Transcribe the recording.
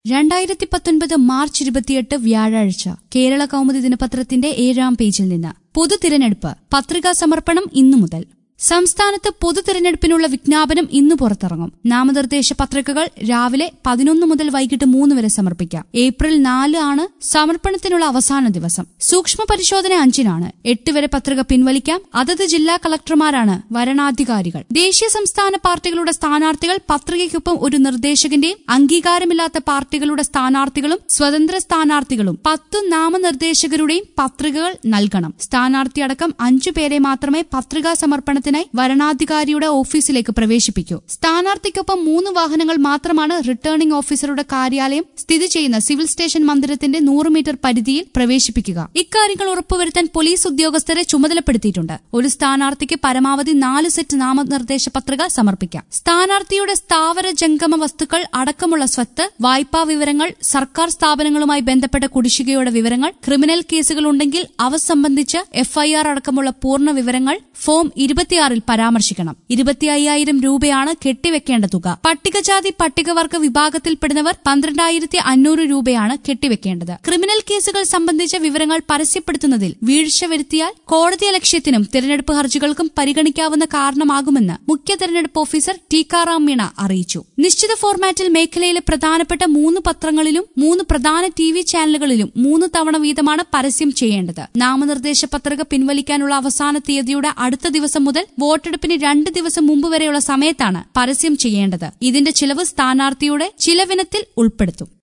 രണ്ടായിരത്തി പത്തൊൻപത് മാർച്ച് ഇരുപത്തിയെട്ട് വ്യാഴാഴ്ച കേരള കൗമുദി ദിനപത്രത്തിന്റെ ഏഴാം പേജിൽ നിന്ന് പൊതു തിരഞ്ഞെടുപ്പ് പത്രികാ സമർപ്പണം ഇന്നു മുതൽ സംസ്ഥാനത്ത് പൊതു തിരഞ്ഞെടുപ്പിനുള്ള വിജ്ഞാപനം ഇന്ന് പുറത്തിറങ്ങും നാമനിർദ്ദേശ പത്രികകൾ രാവിലെ പതിനൊന്ന് മുതൽ വൈകിട്ട് മൂന്ന് വരെ സമർപ്പിക്കാം ഏപ്രിൽ നാല് ആണ് സമർപ്പണത്തിനുള്ള അവസാന ദിവസം സൂക്ഷ്മ പരിശോധന അഞ്ചിനാണ് എട്ട് വരെ പത്രിക പിൻവലിക്കാം അതത് ജില്ലാ കളക്ടർമാരാണ് വരണാധികാരികൾ ദേശീയ സംസ്ഥാന പാർട്ടികളുടെ സ്ഥാനാർത്ഥികൾ പത്രികയ്ക്കൊപ്പം ഒരു നിർദ്ദേശകന്റെയും അംഗീകാരമില്ലാത്ത പാർട്ടികളുടെ സ്ഥാനാർത്ഥികളും സ്വതന്ത്ര സ്ഥാനാർത്ഥികളും പത്തു നാമനിർദ്ദേശകരുടെയും പത്രികകൾ നൽകണം സ്ഥാനാർത്ഥിയടക്കം അഞ്ചു പേരെ മാത്രമേ പത്രികാ സമർപ്പണത്തിനായി വരണാധികാരിയുടെ ഓഫീസിലേക്ക് പ്രവേശിപ്പിക്കൂ സ്ഥാനാർത്ഥിക്കൊപ്പം മൂന്ന് വാഹനങ്ങൾ മാത്രമാണ് റിട്ടേണിംഗ് ഓഫീസറുടെ കാര്യാലയം സ്ഥിതി ചെയ്യുന്ന സിവിൽ സ്റ്റേഷൻ മന്ദിരത്തിന്റെ നൂറ് മീറ്റർ പരിധിയിൽ പ്രവേശിപ്പിക്കുക ഇക്കാര്യങ്ങൾ ഉറപ്പുവരുത്താൻ പോലീസ് ഉദ്യോഗസ്ഥരെ ചുമതലപ്പെടുത്തിയിട്ടുണ്ട് ഒരു സ്ഥാനാർത്ഥിക്ക് പരമാവധി നാല് സെറ്റ് നാമനിർദ്ദേശ പത്രിക സമർപ്പിക്കാം സ്ഥാനാർത്ഥിയുടെ സ്ഥാവര ജംഗമ വസ്തുക്കൾ അടക്കമുള്ള സ്വത്ത് വായ്പാ വിവരങ്ങൾ സർക്കാർ സ്ഥാപനങ്ങളുമായി ബന്ധപ്പെട്ട കുടിശ്ശികയുടെ വിവരങ്ങൾ ക്രിമിനൽ കേസുകൾ ഉണ്ടെങ്കിൽ അവ സംബന്ധിച്ച് എഫ്ഐആർ അടക്കമുള്ള പൂർണ്ണ വിവരങ്ങൾ ഫോം ഇരുപത്തിയാറിൽ പരാമർശിക്കണം ഇരുപത്തി അയ്യായിരം രൂപയാണ് കെട്ടിവെക്കേണ്ട തുക പട്ടികജാതി പട്ടികവർഗ വിഭാഗത്തിൽപ്പെടുന്നവർ പന്ത്രണ്ടായിരത്തി അഞ്ഞൂറ് രൂപയാണ് കെട്ടിവെക്കേണ്ടത് ക്രിമിനൽ കേസുകൾ സംബന്ധിച്ച വിവരങ്ങൾ പരസ്യപ്പെടുത്തുന്നതിൽ വീഴ്ച വരുത്തിയാൽ കോടതി ലക്ഷ്യത്തിനും തിരഞ്ഞെടുപ്പ് ഹർജികൾക്കും പരിഗണിക്കാവുന്ന കാരണമാകുമെന്ന് മുഖ്യ തെരഞ്ഞെടുപ്പ് ഓഫീസർ ടീക്കാറാം മീണ അറിയിച്ചു നിശ്ചിത ഫോർമാറ്റിൽ മേഖലയിലെ പ്രധാനപ്പെട്ട മൂന്ന് പത്രങ്ങളിലും മൂന്ന് പ്രധാന ടി വി ചാനലുകളിലും മൂന്ന് തവണ വീതമാണ് പരസ്യം ചെയ്യേണ്ടത് നാമനിർദ്ദേശ പത്രിക പിൻവലിക്കാനുള്ള അവസാന തീയതിയുടെ അടുത്ത ദിവസം മുതൽ വോട്ടെടുപ്പിന് രണ്ട് ദിവസം മുമ്പ് വരെയുള്ള സമയത്താണ് പരസ്യം ചെയ്യേണ്ടത് ഇതിന്റെ ചിലവ് സ്ഥാനാർത്ഥിയുടെ ചിലവിനത്തിൽ ഉൾപ്പെടുത്തും